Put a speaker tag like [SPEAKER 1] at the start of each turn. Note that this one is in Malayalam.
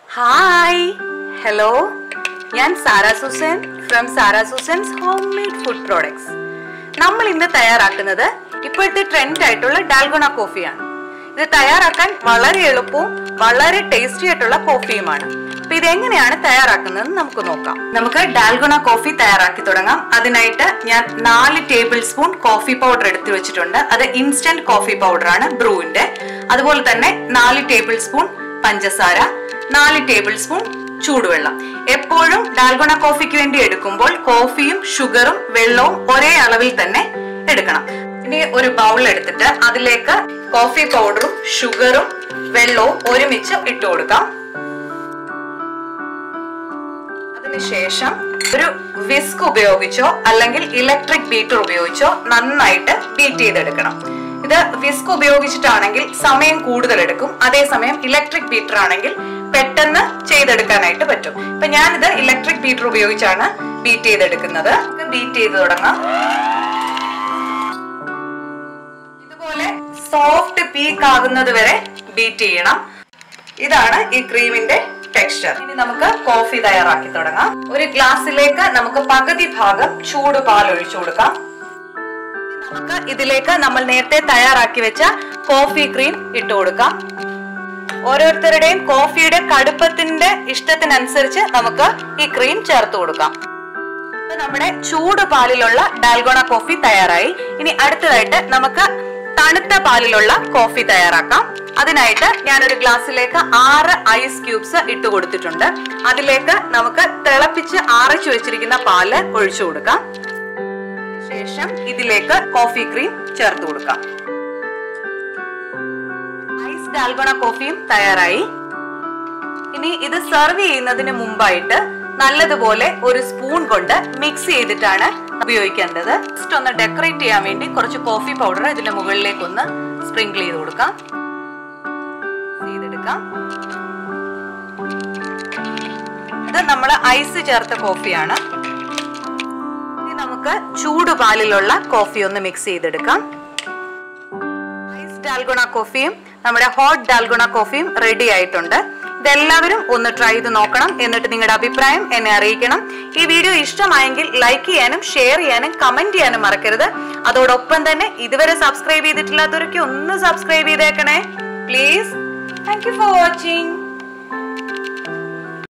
[SPEAKER 1] ഹായ് ഹലോ ഞാൻ Sara Susan from Sara Susan's home made food products നമ്മൾ ഇന്ന് തയ്യാറാക്കുന്നത് ഇപ്പോഴത്തെ ട്രെൻഡ് ആയിട്ടുള്ള ഡാൽഗുണ കോഫിയാണ് ഇത് തയ്യാറാക്കാൻ വളരെ എളുപ്പവും വളരെ ടേസ്റ്റി ആയിട്ടുള്ള കോഫിയുമാണ് അപ്പൊ ഇതെങ്ങനെയാണ് തയ്യാറാക്കുന്നത് നമുക്ക് നോക്കാം നമുക്ക് ഡാൽഗുണ കോഫി തയ്യാറാക്കി തുടങ്ങാം അതിനായിട്ട് ഞാൻ നാല് ടേബിൾ സ്പൂൺ കോഫി പൗഡർ എടുത്തു വെച്ചിട്ടുണ്ട് അത് ഇൻസ്റ്റന്റ് കോഫി പൗഡർ ആണ് ബ്രൂവിന്റെ അതുപോലെ തന്നെ നാല് ടേബിൾ സ്പൂൺ പഞ്ചസാര നാല് ടേബിൾ സ്പൂൺ ചൂടുവെള്ളം എപ്പോഴും ഡാൽഗുണ കോഫിക്ക് വേണ്ടി എടുക്കുമ്പോൾ കോഫിയും ഷുഗറും വെള്ളവും ഒരേ അളവിൽ തന്നെ എടുക്കണം ഇനി ഒരു ബൗൾ എടുത്തിട്ട് അതിലേക്ക് കോഫി പൗഡറും ഷുഗറും വെള്ളവും ഒരുമിച്ച് ഇട്ട് കൊടുക്കാം അതിനുശേഷം ഒരു വിസ്ക് ഉപയോഗിച്ചോ അല്ലെങ്കിൽ ഇലക്ട്രിക് ബീറ്റർ ഉപയോഗിച്ചോ നന്നായിട്ട് ബീറ്റ് ചെയ്തെടുക്കണം ഇത് വിസ്ക് ഉപയോഗിച്ചിട്ടാണെങ്കിൽ സമയം കൂടുതൽ എടുക്കും അതേസമയം ഇലക്ട്രിക് ബീറ്റർ ആണെങ്കിൽ പെട്ടെന്ന് ചെയ്തെടുക്കാനായിട്ട് പറ്റും ഇപ്പൊ ഞാനിത് ഇലക്ട്രിക് ബീറ്റർ ഉപയോഗിച്ചാണ് ബീറ്റ് ചെയ്തെടുക്കുന്നത് ബീറ്റ് ചെയ്ത് തുടങ്ങാം ഇതുപോലെ സോഫ്റ്റ് പീക്ക് ആകുന്നത് വരെ ബീറ്റ് ചെയ്യണം ഇതാണ് ഈ ക്രീമിന്റെ ടെക്സ്ചർ ഇനി നമുക്ക് കോഫി തയ്യാറാക്കി തുടങ്ങാം ഒരു ഗ്ലാസ്സിലേക്ക് നമുക്ക് പകുതി ഭാഗം ചൂട് പാൽ ഒഴിച്ചു കൊടുക്കാം നമുക്ക് ഇതിലേക്ക് നമ്മൾ നേരത്തെ തയ്യാറാക്കി വെച്ച കോഫി ക്രീം ഇട്ട് കൊടുക്കാം ഓരോരുത്തരുടെയും കോഫിയുടെ കടുപ്പത്തിന്റെ ഇഷ്ടത്തിനനുസരിച്ച് നമുക്ക് ഈ ക്രീം ചേർത്ത് കൊടുക്കാം ഇപ്പൊ നമ്മുടെ ചൂട് പാലിലുള്ള ഡാൽഗോണ കോഫി തയ്യാറായി ഇനി അടുത്തതായിട്ട് നമുക്ക് തണുത്ത പാലിലുള്ള കോഫി തയ്യാറാക്കാം അതിനായിട്ട് ഞാനൊരു ഗ്ലാസ്സിലേക്ക് ആറ് ഐസ് ക്യൂബ്സ് ഇട്ട് കൊടുത്തിട്ടുണ്ട് അതിലേക്ക് നമുക്ക് തിളപ്പിച്ച് ആറച്ചു വെച്ചിരിക്കുന്ന പാല് ഒഴിച്ചു കൊടുക്കാം ശേഷം ഇതിലേക്ക് കോഫി ക്രീം ചേർത്ത് കൊടുക്കാം ഐസ് ഡാൽഗോണ കോഫിയും തയ്യാറായി ഇനി ഇത് സെർവ് ചെയ്യുന്നതിന് മുമ്പായിട്ട് നല്ലതുപോലെ ഒരു സ്പൂൺ കൊണ്ട് മിക്സ് ചെയ്തിട്ടാണ് ഉപയോഗിക്കേണ്ടത് ജസ്റ്റ് ഒന്ന് ഡെക്കറേറ്റ് ചെയ്യാൻ വേണ്ടി കുറച്ച് കോഫി പൗഡർ ഇതിന്റെ മുകളിലേക്ക് ഒന്ന് സ്പ്രിങ്കിൾ ചെയ്ത് കൊടുക്കാം ചെയ്തെടുക്കാം ഇത് നമ്മൾ ഐസ് ചേർത്ത കോഫിയാണ് ഇനി നമുക്ക് ചൂട് പാലിലുള്ള കോഫി ഒന്ന് മിക്സ് ചെയ്തെടുക്കാം ഐസ് ഡാൽഗുണ കോഫിയും നമ്മുടെ ഹോട്ട് ഡാൽഗുണ കോഫിയും റെഡി ആയിട്ടുണ്ട് ഇതെല്ലാവരും ഒന്ന് ട്രൈ ചെയ്ത് നോക്കണം എന്നിട്ട് നിങ്ങളുടെ അഭിപ്രായം എന്നെ അറിയിക്കണം ഈ വീഡിയോ ഇഷ്ടമായെങ്കിൽ ലൈക്ക് ചെയ്യാനും ഷെയർ ചെയ്യാനും കമന്റ് ചെയ്യാനും മറക്കരുത് അതോടൊപ്പം തന്നെ ഇതുവരെ സബ്സ്ക്രൈബ് ചെയ്തിട്ടില്ലാത്തവരൊക്കെ ഒന്ന് സബ്സ്ക്രൈബ് ചെയ്തേക്കണേ please thank you for watching